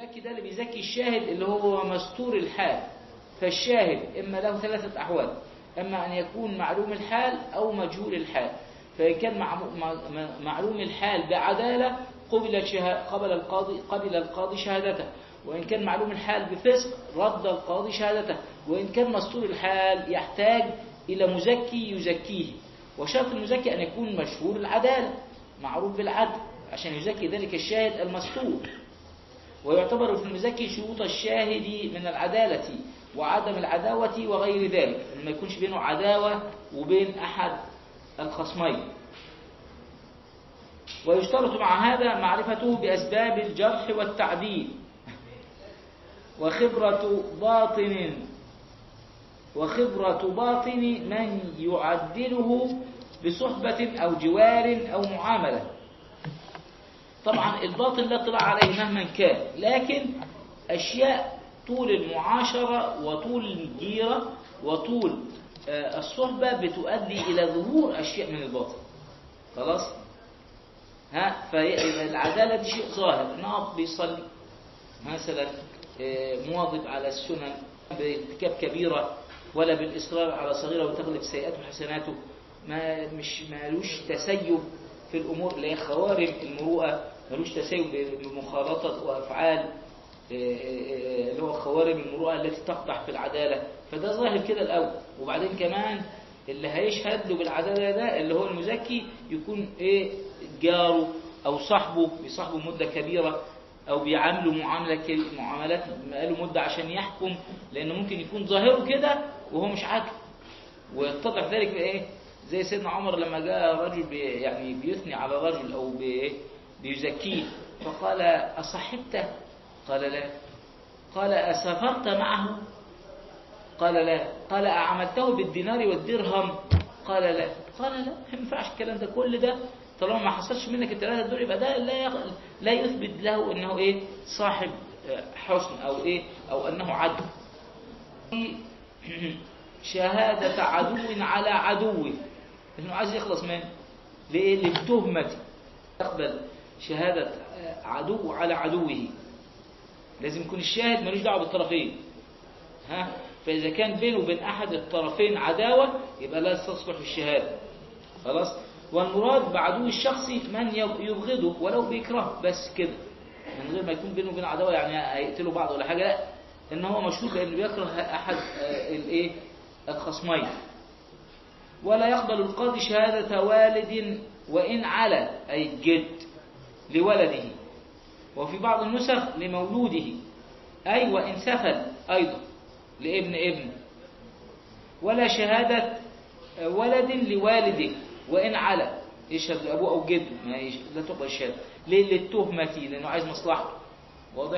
المزكي ده اللي بيزكي الشاهد اللي هو مستور الحال فالشاهد إما له ثلاثة أحوال إما أن يكون معلوم الحال أو مجهول الحال فإن كان معمو- مع- مع- معلوم الحال بعدالة قبل شها- قبل القاضي قبل القاضي شهادته وإن كان معلوم الحال بفسق رد القاضي شهادته وإن كان مستور الحال يحتاج إلى مزكي يزكيه وشرط المزكي أن يكون مشهور العدالة معروف بالعدل عشان يزكي ذلك الشاهد المستور ويعتبر في المزكي شروط الشاهد من العدالة وعدم العداوة وغير ذلك ما يكونش بينه عداوة وبين أحد الخصمين ويشترط مع هذا معرفته بأسباب الجرح والتعديل وخبرة باطن وخبرة باطن من يعدله بصحبة أو جوار أو معاملة طبعا الباطن لا اطلاع عليه مهما كان لكن أشياء طول المعاشرة وطول الجيرة وطول آه، الصحبة بتؤدي إلى ظهور أشياء من الباطن خلاص ها فالعدالة دي شيء ظاهر ناط بيصلي مثلا آه، مواظب على السنن بارتكاب كبيرة ولا بالإصرار على صغيرة وتغلب سيئاته وحسناته ما مش مالوش تسيب في الأمور اللي هي خوارم المروءة مالوش تسيب بمخالطة وأفعال آه، آه، آه، اللي هو خوارم المروءة التي تقدح في العدالة فده ظاهر كده الأول وبعدين كمان اللي هيشهد له بالعدالة ده اللي هو المزكي يكون ايه جاره أو صاحبه بيصاحبه مدة كبيرة أو بيعامله معاملة ك- معاملات بقاله مدة عشان يحكم لأنه ممكن يكون ظاهره كده وهو مش عاجب ويتضح ذلك بإيه زي سيدنا عمر لما جاء رجل بي يعني بيثني على رجل أو بي بيزكيه فقال أصحبته قال لا قال أسافرت معه قال لا قال أعملته بالدينار والدرهم قال لا قال لا ما ينفعش الكلام ده كل ده طالما ما حصلش منك الثلاثة دول يبقى ده لا يغ... لا يثبت له انه ايه صاحب آه، حسن او ايه او انه عدو شهادة عدو على عدوه انه عايز يخلص منه ليه للتهمة يقبل شهادة آه، عدو على عدوه لازم يكون الشاهد ملوش دعوه بالطرفين ها فإذا كان بينه وبين أحد الطرفين عداوة يبقى لا تصلح الشهادة خلاص والمراد بعدو الشخصي من يب- يبغضه ولو بيكرهه بس كده من غير ما يكون بينه وبين عداوة يعني هيقتلوا بعض ولا حاجة لا إن هو مشهور بأنه بيكره أحد آه، الإيه الخصمين ولا يقبل القاضي شهادة والد وإن على أي الجد لولده وفي بعض النسخ لمولوده أي وإن سفل أيضا لابن ابن ولا شهادة ولد لوالده وإن على يشهد لأبوه أو جده ما يش... لا تقبل الشهادة ليه للتهمة لأنه عايز مصلحته واضح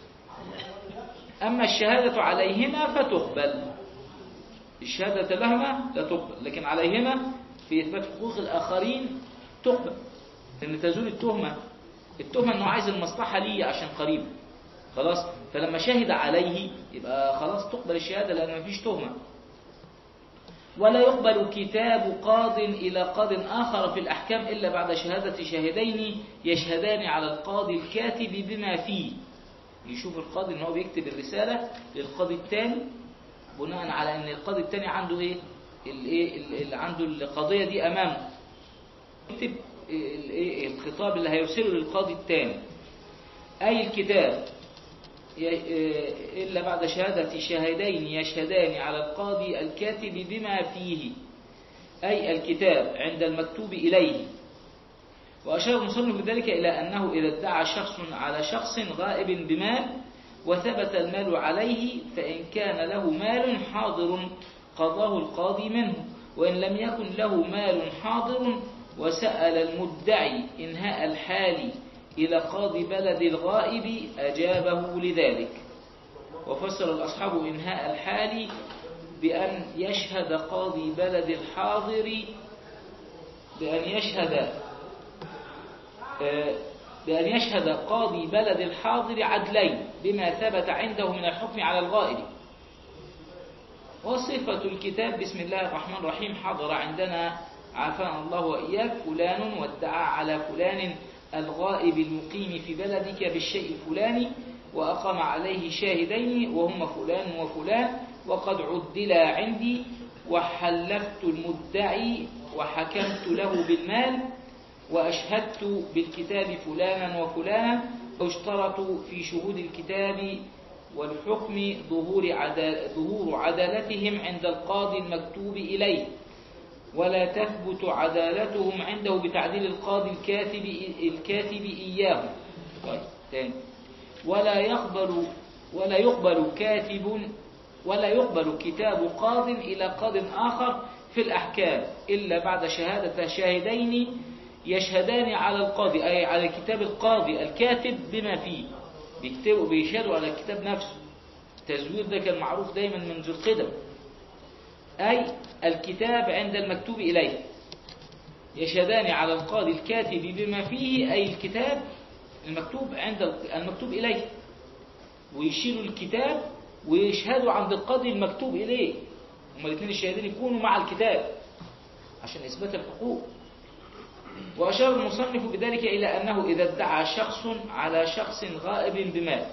أما الشهادة عليهما فتقبل الشهادة لهما لا تقبل لكن عليهما في إثبات حقوق الآخرين تقبل لأن تزول التهمة التهمة أنه عايز المصلحة ليه عشان قريب خلاص فلما شهد عليه يبقى خلاص تقبل الشهادة لأن مفيش تهمة ولا يقبل كتاب قاض إلى قاض آخر في الأحكام إلا بعد شهادة شاهدين يشهدان على القاضي الكاتب بما فيه يشوف القاضي ان هو بيكتب الرسالة للقاضي الثاني بناء على ان القاضي الثاني عنده ايه الايه اللي عنده القضية دي امامه يكتب الايه الخطاب اللي هيرسله للقاضي الثاني اي الكتاب ي- إلا بعد شهادة شاهدين يشهدان على القاضي الكاتب بما فيه أي الكتاب عند المكتوب إليه وأشار المصنف بذلك إلى أنه إذا ادعى شخص على شخص غائب بمال وثبت المال عليه فإن كان له مال حاضر قضاه القاضي منه وإن لم يكن له مال حاضر وسأل المدعي إنهاء الحال إلى قاضي بلد الغائب أجابه لذلك وفسر الأصحاب إنهاء الحال بأن يشهد قاضي بلد الحاضر بأن يشهد بأن يشهد قاضي بلد الحاضر عدلين بما ثبت عنده من الحكم على الغائب وصفة الكتاب بسم الله الرحمن الرحيم حضر عندنا عافانا الله وإياك فلان وادعى على فلان الغائب المقيم في بلدك بالشيء الفلاني وأقام عليه شاهدين وهما فلان وفلان وقد عدلا عندي وحلفت المدعي وحكمت له بالمال وأشهدت بالكتاب فلانا وفلانا اشترطوا في شهود الكتاب والحكم ظهور, عدال ظهور عدالتهم عند القاضي المكتوب إليه ولا تثبت عدالتهم عنده بتعديل القاضي الكاتب, الكاتب إياه طيب تاني ولا يقبل ولا يقبل كاتب ولا يقبل كتاب قاض إلى قاض آخر في الأحكام إلا بعد شهادة شاهدين يشهدان على القاضي أي على كتاب القاضي الكاتب بما فيه بيكتبوا بيشهدوا على الكتاب نفسه التزوير ده كان معروف دايما منذ القدم أي الكتاب عند المكتوب إليه يشهدان على القاضي الكاتب بما فيه أي الكتاب المكتوب عند المكتوب إليه ويشيلوا الكتاب ويشهدوا عند القاضي المكتوب إليه هما الاثنين الشاهدين يكونوا مع الكتاب عشان إثبات الحقوق وأشار المصنف بذلك إلى أنه إذا ادعى شخص على شخص غائب بمال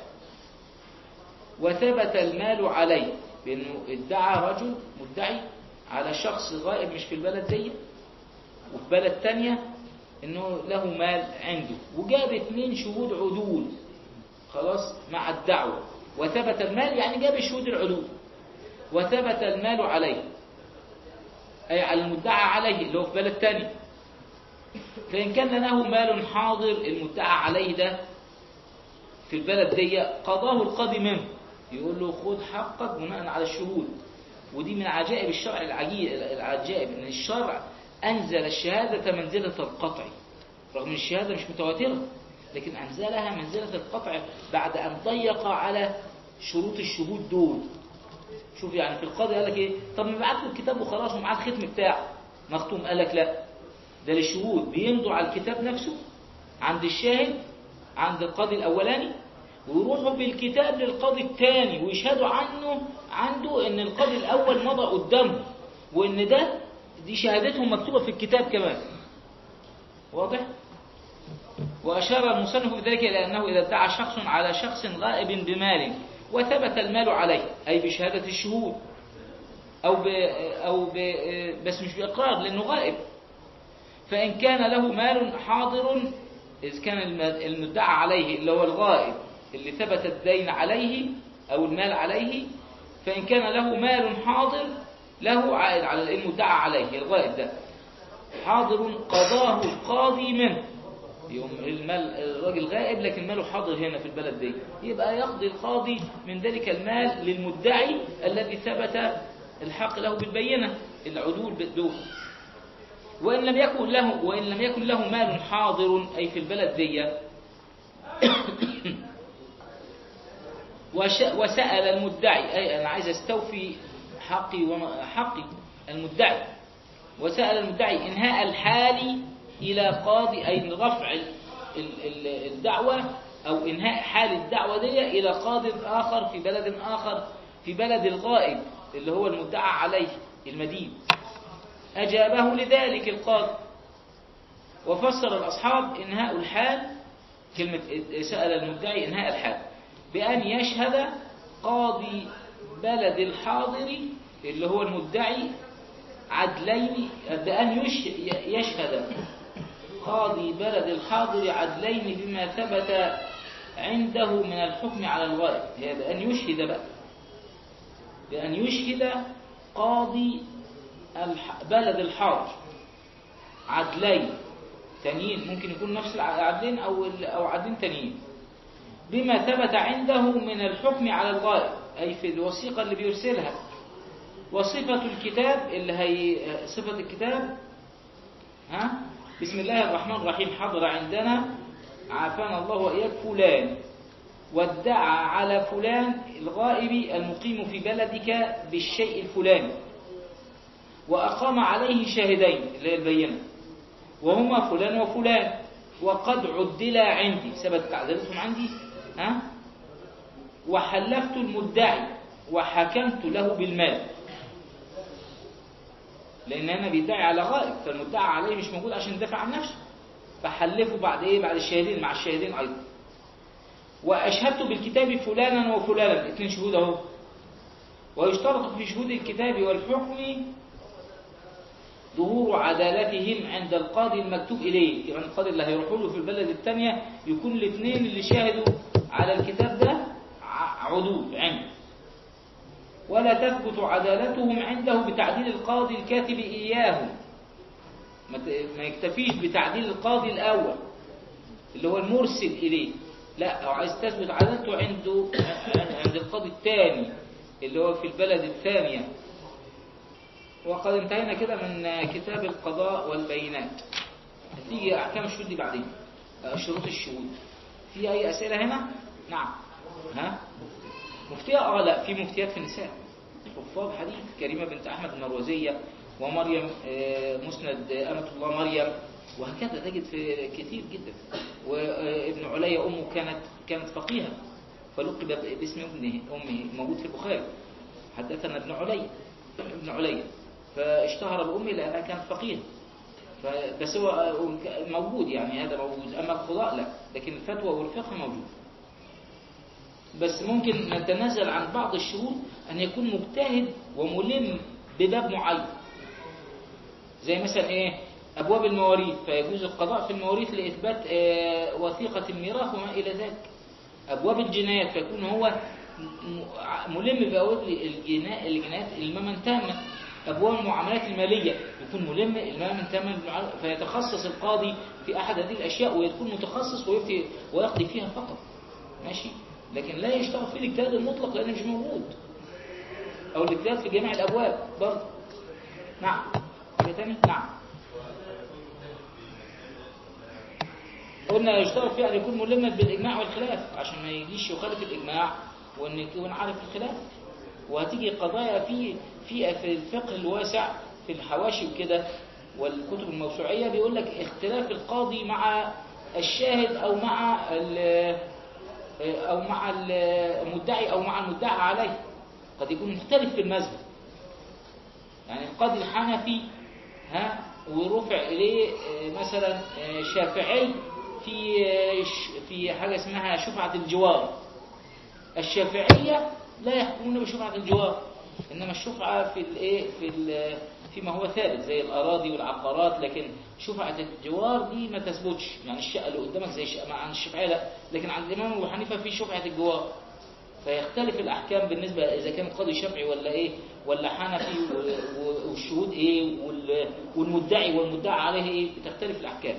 وثبت المال عليه بأنه ادعى رجل مدعي على شخص غائب مش في البلد دي وفي بلد تانية انه له مال عنده وجاب اثنين شهود عدول خلاص مع الدعوة وثبت المال يعني جاب شهود العدول وثبت المال عليه أي على المدعى عليه اللي هو في بلد تاني فإن كان له مال حاضر المدعى عليه ده في البلد دي قضاه القاضي منه يقول له خد حقك بناء على الشهود ودي من عجائب الشرع العجيب العجائب ان الشرع انزل الشهادة منزلة القطع رغم ان الشهادة مش متواترة لكن انزلها منزلة القطع بعد ان ضيق على شروط الشهود دول شوف يعني في القاضي قال لك ايه طب ما بعت له الكتاب وخلاص ومعاه الختم بتاعه مختوم قال لك لا ده للشهود بيمضوا على الكتاب نفسه عند الشاهد عند القاضي الاولاني ويروحوا بالكتاب للقاضي الثاني ويشهدوا عنه عنده ان القاضي الاول مضى قدامه وان ده دي شهادتهم مكتوبة في الكتاب كمان واضح وأشار المصنف بذلك إلى أنه إذا ادعى شخص على شخص غائب بمال وثبت المال عليه أي بشهادة الشهود أو ب أو ب بس مش بإقرار لأنه غائب فإن كان له مال حاضر إذا كان المدعى عليه اللي هو الغائب اللي ثبت الدين عليه أو المال عليه فإن كان له مال حاضر له عائد على المدعى عليه الغائب ده حاضر قضاه القاضي منه يوم المال الراجل غائب لكن ماله حاضر هنا في البلد دي يبقى يقضي القاضي من ذلك المال للمدعي الذي ثبت الحق له بالبينة العدول بالدول وإن لم يكن له وإن لم يكن له مال حاضر أي في البلد دي وسأل المدعي أي أنا عايز استوفي حقي وحقي المدعي وسأل المدعي إنهاء الحال إلى قاضي أي رفع الدعوة أو إنهاء حال الدعوة دي إلى قاض آخر في بلد آخر في بلد الغائب اللي هو المدعى عليه المدين أجابه لذلك القاضي وفسر الأصحاب إنهاء الحال كلمة سأل المدعي إنهاء الحال بأن يشهد قاضي بلد الحاضر اللي هو المدعي عدلين بأن يشهد قاضي بلد الحاضر عدلين بما ثبت عنده من الحكم على الغائب هي بأن يشهد بقى بأن يشهد قاضي بلد الحاضر عدلين تانيين ممكن يكون نفس العدلين أو أو عدلين تانيين بما ثبت عنده من الحكم على الغائب أي في الوثيقة اللي بيرسلها وصفة الكتاب اللي هي صفة الكتاب ها بسم الله الرحمن الرحيم حضر عندنا عافانا الله وإياك فلان وادعى على فلان الغائب المقيم في بلدك بالشيء الفلاني وأقام عليه شاهدين اللي هي البينة وهما فلان وفلان وقد عدلا عندي ثبتت عدلتهم عندي ها وحلفت المدعي وحكمت له بالمال لأن أنا بيدعي على غائب فالمدعى عليه مش موجود عشان يدافع عن نفسه فحلفه بعد إيه بعد الشاهدين مع الشاهدين أيضا وأشهدت بالكتاب فلانا وفلانا اثنين شهود اهو ويشترط في شهود الكتاب والحكم ظهور عدالتهم عند القاضي المكتوب إليه يعني القاضي اللي هيروحوا له في البلد الثانية يكون الاثنين اللي شاهدوا على الكتاب ده ع- عدول عنده ولا تثبت عدالتهم عنده بتعديل القاضي الكاتب إياهم ما ت- ما يكتفيش بتعديل القاضي الأول اللي هو المرسل إليه لا هو عايز تثبت عدالته عنده عند القاضي الثاني اللي هو في البلد الثانية وقد انتهينا كده من كتاب القضاء والبينات هتيجي أحكام الشهود دي بعدين آه، شروط الشهود في أي أسئلة هنا؟ نعم ها؟ مفتية اه لا في مفتيات في النساء حفاظ حديث كريمة بنت أحمد المروزية ومريم آه، مسند آه، أمة الله مريم وهكذا تجد في كثير جدا وابن علي أمه كانت كانت فقيهة فلقب باسم ابنه أمه موجود في البخاري حدثنا ابن علي ابن علي فاشتهر بأمه لأنها كانت فقيهة ف- بس هو موجود يعني هذا موجود أما القضاء لا لكن الفتوى والفقه موجود بس ممكن نتنازل عن بعض الشروط أن يكون مجتهد وملم بباب معين زي مثلا إيه أبواب المواريث فيجوز القضاء في المواريث لإثبات آه، وثيقة الميراث وما إلى ذلك أبواب الجنايات فيكون هو م- ملم بأبواب الجنا- الجنايات إلماما تاما أبواب المعاملات المالية يكون ملم إلماما تاما بالمعاملات- فيتخصص القاضي في أحد هذه الأشياء ويكون متخصص ويفتي ويقضي فيها فقط ماشي لكن لا يشتغل فيه الاجتهاد المطلق لأنه مش موجود أو الاجتهاد في جميع الأبواب برضه نعم حاجة تاني نعم قلنا يشترط فيه أن يكون ملما بالإجماع والخلاف عشان ما يجيش يخالف الإجماع وأن يكون عارف الخلاف وهتيجي قضايا في في في الفقه الواسع في الحواشي وكده والكتب الموسوعية بيقول لك اختلاف القاضي مع الشاهد أو مع ال- أو مع المدعي أو مع المدعى عليه قد يكون مختلف في المذهب يعني القاضي الحنفي ها ورفع إليه آه، مثلا آه، شافعي في آه، ش- في حاجة اسمها شفعة الجوار الشافعية لا يحكمون بشفعة الجوار إنما الشفعة في الإيه في ال- فيما هو ثابت زي الأراضي والعقارات لكن شفعة الجوار دي ما تثبتش يعني الشقة اللي قدامك زي الشقة عن الشافعية لا لكن عند الإمام أبو حنيفة في شفعة الجوار فيختلف الأحكام بالنسبة إذا كان قاضي شافعي ولا إيه ولا حنفي و- و- والشهود إيه وال- والمدعي والمدعى عليه إيه بتختلف الأحكام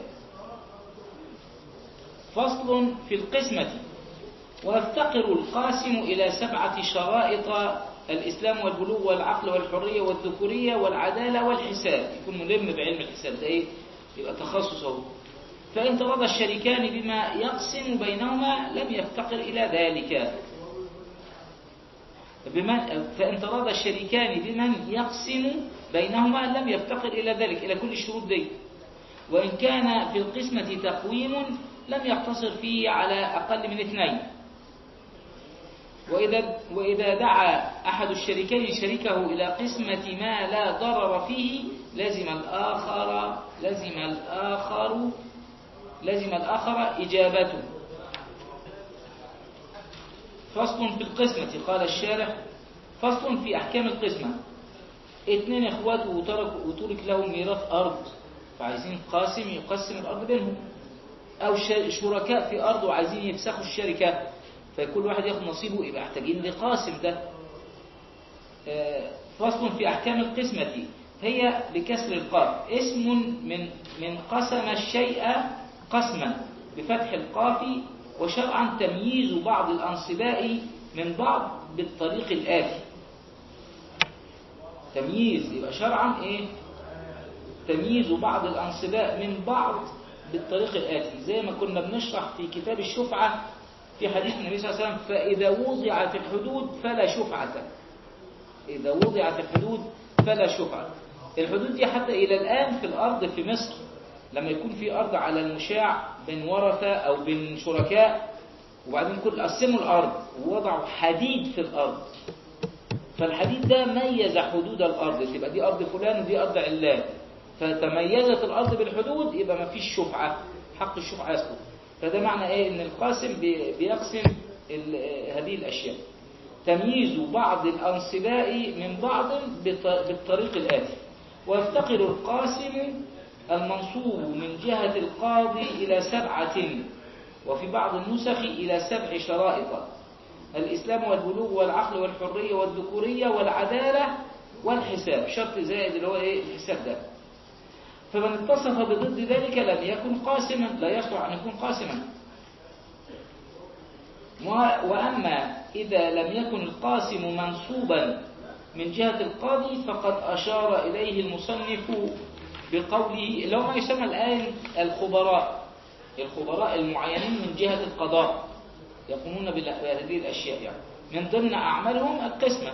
فصل في القسمة ويفتقر القاسم إلى سبعة شرائط الإسلام والبلوغ والعقل والحرية والذكورية والعدالة والحساب يكون ملم بعلم الحساب ده إيه يبقى تخصصه فإن ترضى الشريكان بما يقسم بينهما لم يفتقر إلى ذلك بمن فإن تراضى الشريكان بمن يقسم بينهما لم يفتقر إلى ذلك إلى كل الشروط دي وإن كان في القسمة تقويم لم يقتصر فيه على أقل من اثنين وإذا, وإذا دعا أحد الشريكين شريكه إلى قسمة ما لا ضرر فيه لزم الآخر لزم الآخر لزم الآخر إجابته فصل في القسمة قال الشارح فصل في أحكام القسمة اتنين اخواته وترك وترك لهم ميراث أرض فعايزين قاسم يقسم الأرض بينهم أو ش- شركاء في أرض وعايزين يفسخوا الشركة فكل واحد ياخد نصيبه يبقى محتاجين لقاسم ده آه، فصل في أحكام القسمة هي بكسر القاف اسم من من قسم الشيء قسما بفتح القاف وشرعا تمييز بعض الأنصباء من بعض بالطريق الآتي تمييز يبقى شرعا ايه تمييز بعض الأنصباء من بعض بالطريق الآتي زي ما كنا بنشرح في كتاب الشفعة في حديث النبي صلى الله عليه وسلم فإذا وضعت الحدود فلا شفعة إذا وضعت الحدود فلا شفعة الحدود دي حتى إلى الآن في الأرض في مصر لما يكون في أرض على المشاع بين ورثة أو بين شركاء وبعدين كل قسموا الأرض ووضعوا حديد في الأرض فالحديد ده ميز حدود الأرض تبقى دي أرض فلان ودي أرض علان فتميزت الأرض بالحدود يبقى ما فيش شفعة حق الشفعة يسقط فده معنى ايه ان القاسم بي- بيقسم ال- هذه الاشياء تمييز بعض الانصباء من بعض بط- بالطريق الاتي ويفتقر القاسم المنصوب من جهة القاضي إلى سبعة وفي بعض النسخ إلى سبع شرائط الإسلام والبلوغ والعقل والحرية والذكورية والعدالة والحساب شرط زائد اللي هو إيه الحساب ده فمن اتصف بضد ذلك لم يكن قاسما لا يصلح أن يكون قاسما و- وأما إذا لم يكن القاسم منصوبا من جهة القاضي فقد أشار إليه المصنف بقوله اللي هو ما يسمى الآن الخبراء الخبراء المعينين من جهة القضاء يقومون بال- بهذه الأشياء يعني من ضمن أعمالهم القسمة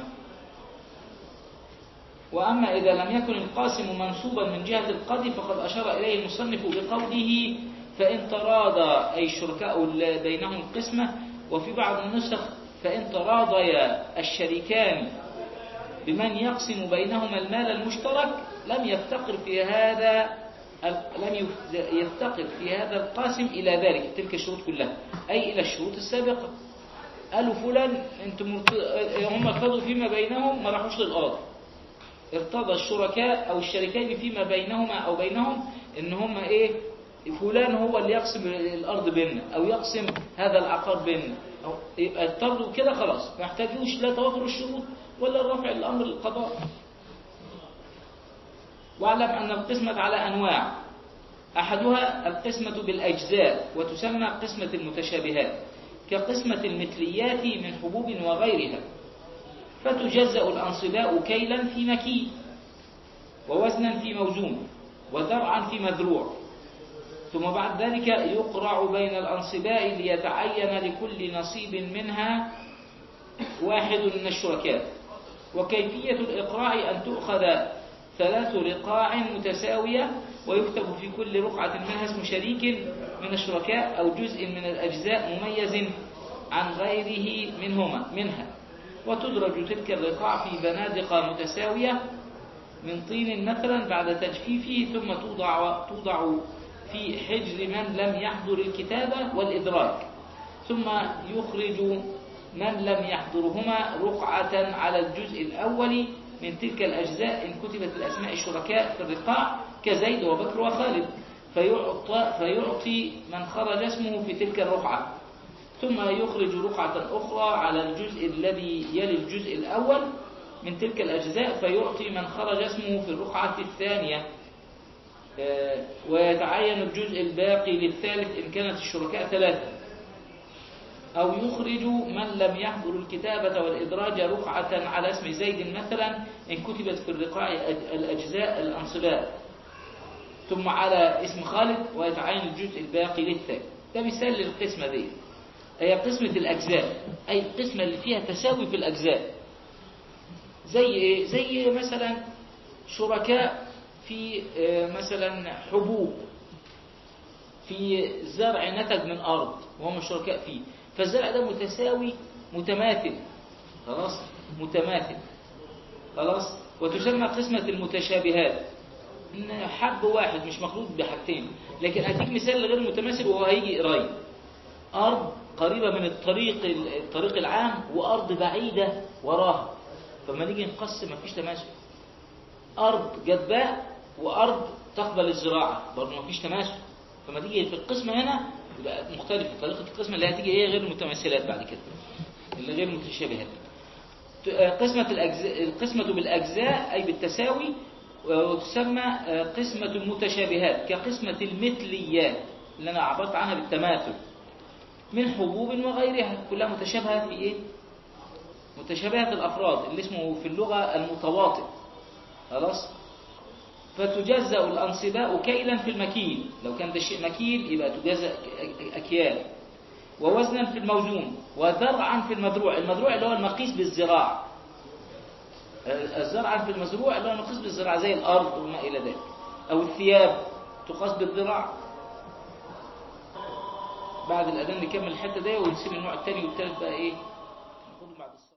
وأما إذا لم يكن القاسم منصوبا من جهة القاضي فقد أشار إليه المصنف بقوله فإن تراضى أي الشركاء اللي بينهم القسمة وفي بعض النسخ فإن تراضيا الشريكان بمن يقسم بينهما المال المشترك لم يفتقر في هذا لم يف- يفتقر في هذا القاسم إلى ذلك تلك الشروط كلها أي إلى الشروط السابقة قالوا فلان انتم مرت- هم ارتضوا فيما بينهم ما راحوش للقاضي ارتضى الشركاء او الشريكين فيما بينهما او بينهم ان هم ايه فلان هو اللي يقسم الارض بيننا او يقسم هذا العقار بيننا او يبقى ارتضوا كده خلاص ما يحتاجوش لا توافر الشروط ولا رفع الامر للقضاء واعلم ان القسمه على انواع احدها القسمه بالاجزاء وتسمى قسمه المتشابهات كقسمه المثليات من حبوب وغيرها فتجزأ الأنصباء كيلا في مكي ووزنا في موزون وذرعا في مذروع ثم بعد ذلك يقرع بين الأنصباء ليتعين لكل نصيب منها واحد من الشركاء وكيفية الإقراع أن تؤخذ ثلاث رقاع متساوية ويكتب في كل رقعة منها اسم شريك من الشركاء أو جزء من الأجزاء مميز عن غيره منهما منها وتدرج تلك الرقاع في بنادق متساوية من طين مثلا بعد تجفيفه ثم توضع, توضع في حجر من لم يحضر الكتابة والإدراك ثم يخرج من لم يحضرهما رقعة على الجزء الأول من تلك الأجزاء إن كتبت الأسماء الشركاء في الرقاع كزيد وبكر وخالد فيعطى, فيعطي من خرج اسمه في تلك الرقعة ثم يخرج رقعة أخرى على الجزء الذي يلي الجزء الأول من تلك الأجزاء فيعطي من خرج اسمه في الرقعة الثانية آه، ويتعين الجزء الباقي للثالث إن كانت الشركاء ثلاثة أو يخرج من لم يحضر الكتابة والإدراج رقعة على اسم زيد مثلا إن كتبت في الرقاع أج- الأجزاء الأنصباء ثم على اسم خالد ويتعين الجزء الباقي للثاني ده مثال للقسمة دي هي قسمة الأجزاء أي القسمة اللي فيها تساوي في الأجزاء زي إيه؟ زي مثلا شركاء في آه، مثلا حبوب في زرع نتج من أرض وهم شركاء فيه فالزرع ده متساوي متماثل خلاص متماثل خلاص وتسمى قسمة المتشابهات إن حب واحد مش مخلوط بحاجتين لكن أديك مثال غير متماثل وهو هيجي قريب أرض قريبة من الطريق الطريق العام وأرض بعيدة وراها فما نيجي نقسم مفيش تماثل أرض جدباء وأرض تقبل الزراعة برضه مفيش تماثل فما تيجي في القسمة هنا يبقى مختلفة طريقة القسمة اللي هتيجي هي غير المتماثلات بعد كده اللي غير متشابهات قسمة الأجزاء القسمة بالأجزاء أي بالتساوي وتسمى قسمة المتشابهات كقسمة المثليات اللي أنا عبرت عنها بالتماثل من حبوب وغيرها كلها متشابهة في إيه؟ متشابهة الأفراد اللي اسمه في اللغة المتواطئ خلاص فتجزأ الأنصباء كيلا في المكيل لو كان ده شيء مكيل يبقى تجزأ أكيال ووزنا في الموزون وذرعا في المزروع المزروع اللي هو المقيس بالزراع الزرع في المزروع اللي هو المقيس بالزراع زي الأرض وما إلى ذلك أو الثياب تقاس بالذراع بعد الأذان نكمل الحتة دي ونسيب النوع الثاني والثالث بقى إيه